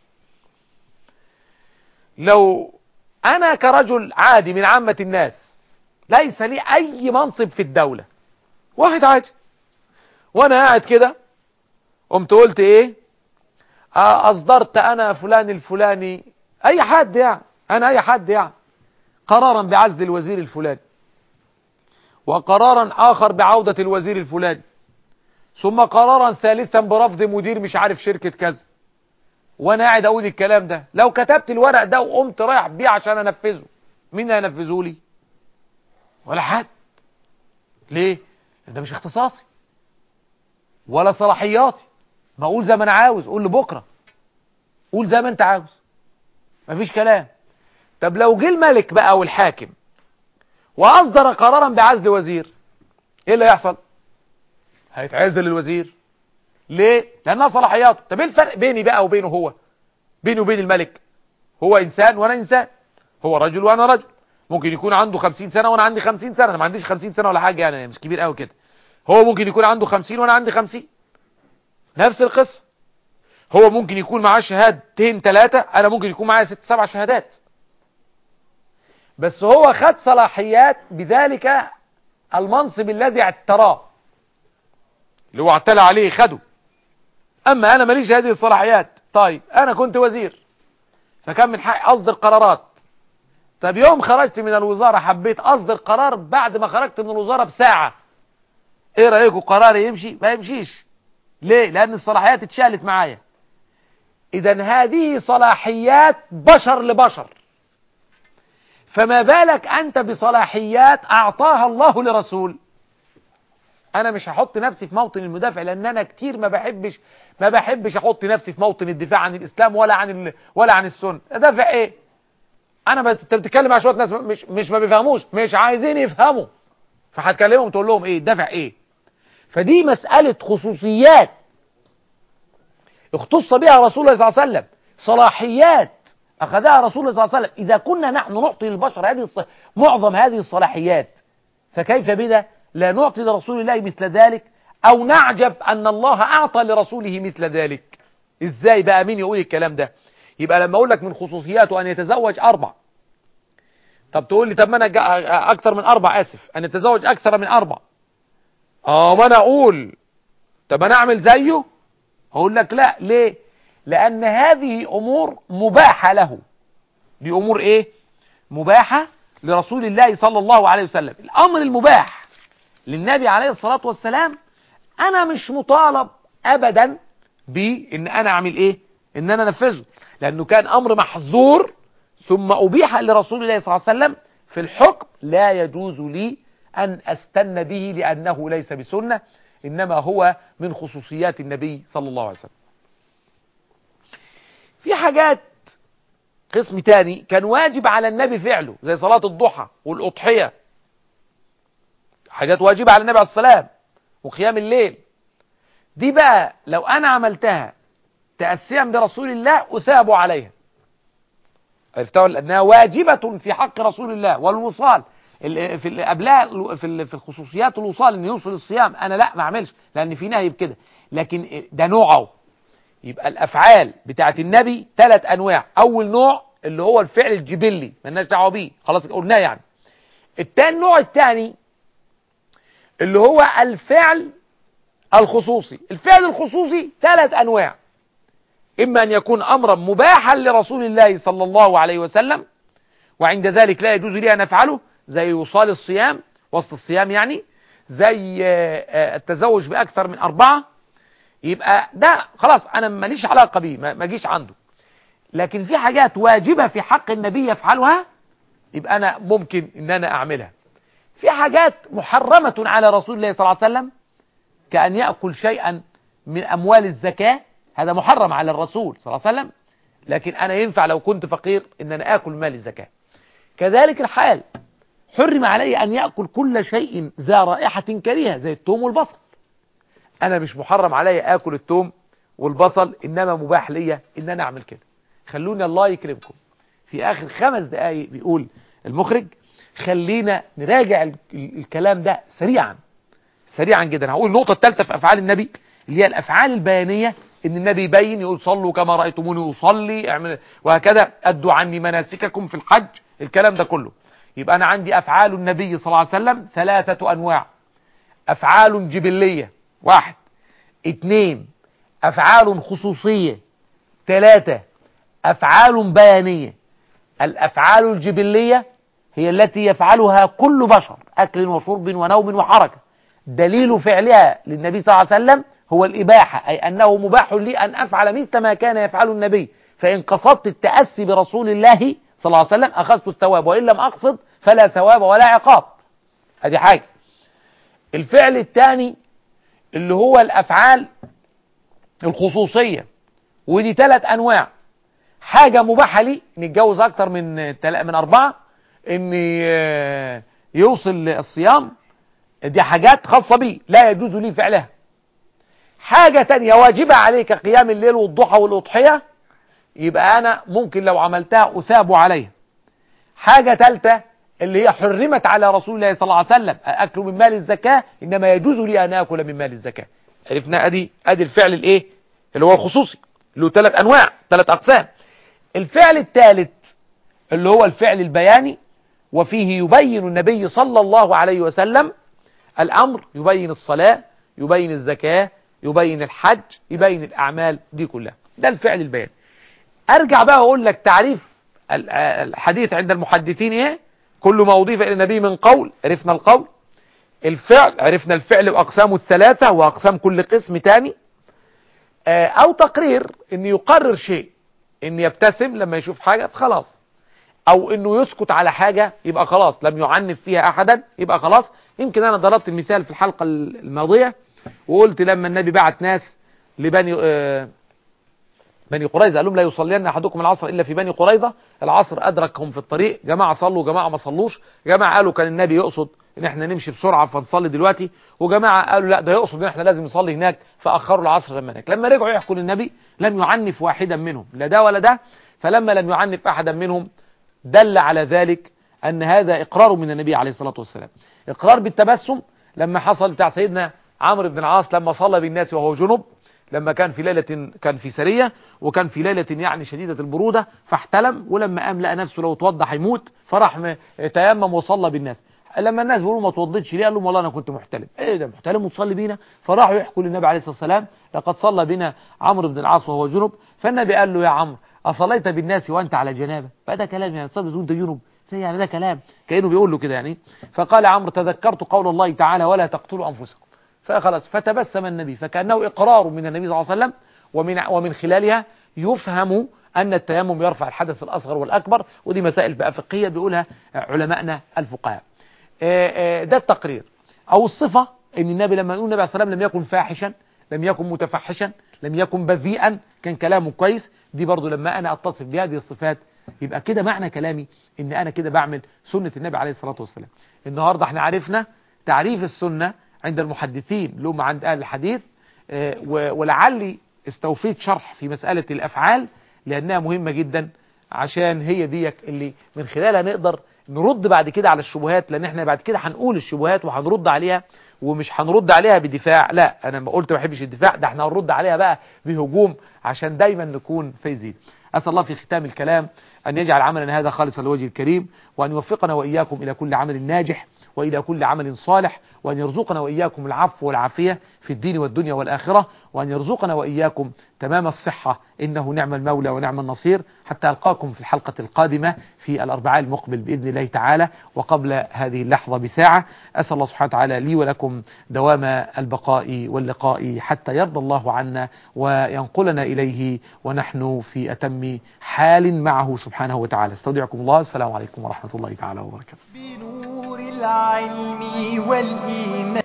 لو انا كرجل عادي من عامه الناس ليس لي اي منصب في الدوله واحد عادي وانا قاعد كده قمت قلت ايه آه، اصدرت انا فلان الفلاني اي حد يعني انا اي حد يعني قرارا بعزل الوزير الفلاني وقرارا اخر بعودة الوزير الفلاني ثم قرارا ثالثا برفض مدير مش عارف شركة كذا وانا قاعد اقول الكلام ده لو كتبت الورق ده وقمت رايح بيه عشان انفذه مين هينفذه لي ولا حد ليه ده مش اختصاصي ولا صلاحياتي ما اقول زي ما انا عاوز قول لي بكره قول زي ما انت عاوز مفيش كلام طب لو جه الملك بقى او الحاكم واصدر قرارا بعزل وزير ايه اللي هيحصل هيتعزل الوزير ليه لانها صلاحياته طب ايه الفرق بيني بقى وبينه هو بيني وبين الملك هو انسان وانا انسان هو رجل وانا رجل ممكن يكون عنده 50 سنه وانا عندي 50 سنه انا ما عنديش 50 سنه ولا حاجه يعني مش كبير قوي كده هو ممكن يكون عنده 50 وانا عندي 50 نفس القصه هو ممكن يكون معاه شهادتين ثلاثه انا ممكن يكون معايا ست سبع شهادات بس هو خد صلاحيات بذلك المنصب الذي اعتراه اللي هو اعتلى عليه خده اما انا ماليش هذه الصلاحيات طيب انا كنت وزير فكان من حقي اصدر قرارات طب يوم خرجت من الوزارة حبيت اصدر قرار بعد ما خرجت من الوزارة بساعة ايه رأيكم قراري يمشي ما يمشيش ليه لان الصلاحيات اتشالت معايا اذا هذه صلاحيات بشر لبشر فما بالك انت بصلاحيات اعطاها الله لرسول انا مش هحط نفسي في موطن المدافع لان انا كتير ما بحبش ما بحبش احط نفسي في موطن الدفاع عن الاسلام ولا عن ال... ولا عن السنه ادافع ايه انا بت- انت بتتكلم مع شويه ناس مش مش ما بيفهموش مش عايزين يفهموا فهتكلمهم تقول لهم ايه دافع ايه فدي مساله خصوصيات اختص بها رسول الله صلى الله عليه وسلم صلاحيات اخذها رسول الله صلى الله عليه وسلم اذا كنا نحن نعطي للبشر هذه الص... معظم هذه الصلاحيات فكيف بنا لا نعطي لرسول الله مثل ذلك او نعجب ان الله اعطى لرسوله مثل ذلك ازاي بقى مين يقول الكلام ده يبقى لما اقول لك من خصوصياته ان يتزوج اربع طب تقول لي طب ما انا جا- اكثر من اربع اسف ان يتزوج اكثر من اربع اه ما انا اقول طب انا اعمل زيه هقول لك لا ليه لان هذه امور مباحه له دي امور ايه مباحه لرسول الله صلى الله عليه وسلم الامر المباح للنبي عليه الصلاه والسلام انا مش مطالب ابدا بان انا اعمل ايه ان انا انفذه لانه كان امر محظور ثم ابيح لرسول الله صلى الله عليه وسلم في الحكم لا يجوز لي ان استن به لانه ليس بسنه انما هو من خصوصيات النبي صلى الله عليه وسلم في حاجات قسم تاني كان واجب على النبي فعله زي صلاة الضحى والأضحية حاجات واجبة على النبي عليه السلام وقيام الليل دي بقى لو أنا عملتها تأسيا برسول الله أثاب عليها عرفتها لأنها واجبة في حق رسول الله والوصال ال- في ال- قبلها ال- في ال- في الخصوصيات الوصال ان يوصل الصيام انا لا ما اعملش لان في نهي بكده لكن ده نوعه يبقى الافعال بتاعت النبي ثلاث انواع اول نوع اللي هو الفعل الجبلي مالناش دعوه بيه خلاص قلناه يعني التاني النوع الثاني اللي هو الفعل الخصوصي الفعل الخصوصي ثلاث انواع اما ان يكون امرا مباحا لرسول الله صلى الله عليه وسلم وعند ذلك لا يجوز لي ان افعله زي وصال الصيام وسط الصيام يعني زي آه، آه، التزوج باكثر من اربعه يبقى ده خلاص انا ماليش علاقه بيه ما ما اجيش عنده لكن في حاجات واجبه في حق النبي يفعلها يبقى انا ممكن ان انا اعملها في حاجات محرمه على رسول الله صلى الله عليه وسلم كان ياكل شيئا من اموال الزكاه هذا محرم على الرسول صلى الله عليه وسلم لكن انا ينفع لو كنت فقير ان انا اكل مال الزكاه كذلك الحال حرم علي ان ياكل كل شيء ذا رائحه كريهه زي الثوم والبصل انا مش محرم عليا اكل الثوم والبصل انما مباح ليا ان انا اعمل كده خلوني الله يكرمكم في اخر خمس دقايق بيقول المخرج خلينا نراجع ال- ال- الكلام ده سريعا سريعا جدا هقول النقطة الثالثة في أفعال النبي اللي هي الأفعال البيانية إن النبي يبين يقول صلوا كما رأيتموني أصلي اعمل وهكذا أدوا عني مناسككم في الحج الكلام ده كله يبقى أنا عندي أفعال النبي صلى الله عليه وسلم ثلاثة أنواع أفعال جبلية واحد اثنين أفعال خصوصية ثلاثة أفعال بيانية الأفعال الجبلية هي التي يفعلها كل بشر أكل وشرب ونوم وحركة دليل فعلها للنبي صلى الله عليه وسلم هو الإباحة أي أنه مباح لي أن أفعل مثل ما كان يفعله النبي فإن قصدت التأسي برسول الله صلى الله عليه وسلم أخذت الثواب وإن لم أقصد فلا ثواب ولا عقاب هذه حاجة الفعل الثاني اللي هو الأفعال الخصوصية ودي ثلاث أنواع حاجة مباحة لي نتجوز أكتر من تلا- من أربعة إن آه، يوصل الصيام دي حاجات خاصة بي لا يجوز لي فعلها حاجة تانية واجبة عليك قيام الليل والضحى والأضحية يبقى أنا ممكن لو عملتها أثاب عليها حاجة تالتة اللي هي حرمت على رسول الله صلى الله عليه وسلم أكل من مال الزكاة إنما يجوز لي أن أكل من مال الزكاة عرفنا أدي أدي الفعل الإيه اللي هو الخصوصي اللي هو ثلاث أنواع ثلاث أقسام الفعل الثالث اللي هو الفعل البياني وفيه يبين النبي صلى الله عليه وسلم الأمر يبين الصلاة يبين الزكاة يبين الحج يبين الأعمال دي كلها ده الفعل البياني أرجع بقى أقول لك تعريف ال- الحديث عند المحدثين إيه كل ما أضيف إلى النبي من قول عرفنا القول الفعل عرفنا الفعل وأقسامه الثلاثة وأقسام كل قسم تاني آه، أو تقرير إن يقرر شيء إن يبتسم لما يشوف حاجة خلاص او انه يسكت على حاجة يبقى خلاص لم يعنف فيها احدا يبقى خلاص يمكن انا ضربت المثال في الحلقة الماضية وقلت لما النبي بعت ناس لبني آه، بني قريظة قال لهم لا يصلين احدكم العصر الا في بني قريظة العصر ادركهم في الطريق جماعة صلوا جماعة ما صلوش جماعة قالوا كان النبي يقصد ان احنا نمشي بسرعة فنصلي دلوقتي وجماعة قالوا لا ده يقصد ان احنا لازم نصلي هناك فاخروا العصر لما هناك لما رجعوا يحكوا للنبي لم يعنف واحدا منهم لا ده ولا ده فلما لم يعنف احدا منهم دل على ذلك أن هذا إقرار من النبي عليه الصلاة والسلام إقرار بالتبسم لما حصل بتاع سيدنا عمرو بن العاص لما صلى بالناس وهو جنب لما كان في ليلة كان في سرية وكان في ليلة يعني شديدة البرودة فاحتلم ولما قام لقى نفسه لو اتوضى هيموت فراح م- تيمم وصلى بالناس لما الناس بيقولوا ما توضيتش ليه قال لهم والله انا كنت محتلم ايه ده محتلم وتصلي بينا فراحوا يحكوا للنبي عليه الصلاه والسلام لقد صلى بنا عمرو بن العاص وهو جنب فالنبي قال له يا عمرو اصليت بالناس وانت على جنابه فده كلام يعني تصلي وانت جنب يعني ده كلام كانه بيقول له كده يعني فقال عمرو تذكرت قول الله تعالى ولا تقتلوا انفسكم فخلاص فتبسم النبي فكانه اقرار من النبي صلى الله عليه وسلم ومن ومن خلالها يفهم أن التيمم يرفع الحدث الأصغر والأكبر ودي مسائل بقى فقهية بيقولها علماءنا الفقهاء آه، آه، ده التقرير أو الصفة أن النبي لما يقول النبي عليه الصلاة والسلام لم يكن فاحشا لم يكن متفحشا لم يكن بذيئا كان كلامه كويس دي برضو لما أنا أتصف بهذه الصفات يبقى كده معنى كلامي ان انا كده بعمل سنة النبي عليه الصلاة والسلام النهاردة احنا عرفنا تعريف السنة عند المحدثين اللي هم عند اهل الحديث آه، و- ولعلي استوفيت شرح في مسألة الافعال لانها مهمة جدا عشان هي ديك اللي من خلالها نقدر نرد بعد كده على الشبهات لان احنا بعد كده هنقول الشبهات وهنرد عليها ومش هنرد عليها بدفاع لا انا ما قلت ما بحبش الدفاع ده احنا هنرد عليها بقى بهجوم عشان دايما نكون فايزين اسال الله في ختام الكلام ان يجعل عملنا هذا خالصا لوجه الكريم وان يوفقنا واياكم الى كل عمل ناجح والى كل عمل صالح وان يرزقنا واياكم العفو والعافيه في الدين والدنيا والاخره وان يرزقنا واياكم تمام الصحه انه نعم المولى ونعم النصير حتى القاكم في الحلقه القادمه في الاربعاء المقبل باذن الله تعالى وقبل هذه اللحظه بساعه اسال الله سبحانه وتعالى لي ولكم دوام البقاء واللقاء حتى يرضى الله عنا وينقلنا اليه ونحن في اتم حال معه سبحانه وتعالى استودعكم الله السلام عليكم ورحمه الله تعالى وبركاته بنور العلم والإيمان